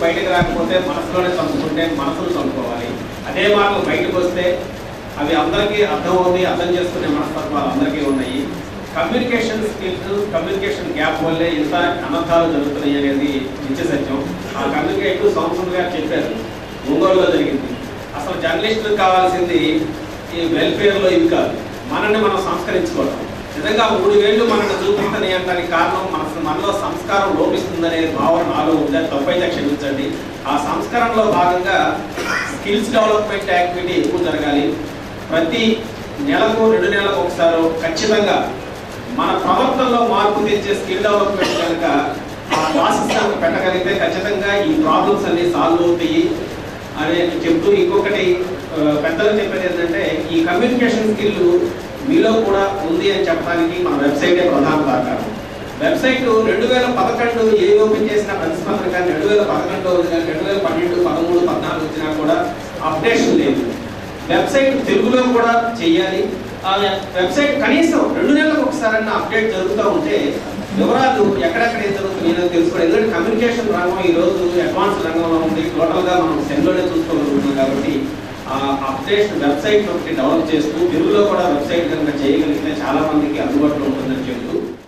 బయటకు రాకపోతే మనసులోనే చంపుకుంటే మనసును చంపుకోవాలి అదే మాటలు బయటకు వస్తే అవి అందరికీ అర్థం అవుతుంది అర్థం చేసుకునే మనస్తత్వాలు అందరికీ ఉన్నాయి కమ్యూనికేషన్ స్కిల్స్ కమ్యూనికేషన్ గ్యాప్ వల్లే ఇంత అనర్థాలు జరుగుతున్నాయి అనేది నిత్య సత్యం ఆ కమ్యూనికేటివ్ సంవత్సరం గారు చెప్పారు ఒంగోలులో జరిగింది అసలు జర్నలిస్టులకు కావాల్సింది ఈ వెల్ఫేర్లో ఇవి కాదు మనల్ని మనం సంస్కరించుకోవడం నిజంగా మూడు వేళ్ళు మనల్ని చూపిస్తున్నాయి అంటానికి కారణం మన మనలో సంస్కారం లోపిస్తుందనే భావన నాలో ఉంది అది తప్పైతే క్షమించండి ఆ సంస్కరణలో భాగంగా స్కిల్స్ డెవలప్మెంట్ యాక్టివిటీ ఎక్కువ జరగాలి ప్రతి నెలకు రెండు నెలలకు ఒకసారి ఖచ్చితంగా మన ప్రవర్తనలో మార్పు తెచ్చే స్కిల్ డెవలప్మెంట్ కనుక ఆ ప్రాసెస్ కనుక పెట్టగలిగితే ఖచ్చితంగా ఈ ప్రాబ్లమ్స్ అన్ని సాల్వ్ అవుతాయి అని చెప్తూ ఇంకొకటి ఆ, పెద్దలు చెప్పేది ఏంటంటే ఈ కమ్యూనికేషన్ స్కిల్ మీలో కూడా ఉంది అని చెప్పడానికి మన వెబ్సైటే ప్రధాన కారణం వెబ్సైట్ రెండు వేల పదకొండు ఏ ఓపెన్ చేసిన ప్రతిస్పందన కానీ రెండు వేల పదకొండులో ఉంది కానీ రెండు వేల పన్నెండు పదమూడు పద్నాలుగు వచ్చినా కూడా అప్డేషన్ లేదు వెబ్సైట్ తెలుగులో కూడా చేయాలి ఆ వెబ్సైట్ కనీసం రెండు నెలలకు ఒకసారన్నా అప్డేట్ జరుగుతూ ఉంటే వివరాలు ఎక్కడెక్కడ ఏం జరుగుతుందో తెలుసుకోవడం ఎందుకంటే కమ్యూనికేషన్ రంగం ఈ రోజు అడ్వాన్స్ రంగంలో ఉంది టోటల్ గా మనం సెల్లోనే చూసుకోగలుగుతున్నాం కాబట్టి ఆ అప్డేషన్ వెబ్సైట్ ఒకటి డెవలప్ చేస్తూ తెలుగులో కూడా వెబ్సైట్ కనుక చేయగలిగితే చాలా మందికి అందుబాటులో ఉంటుందని చెబుతూ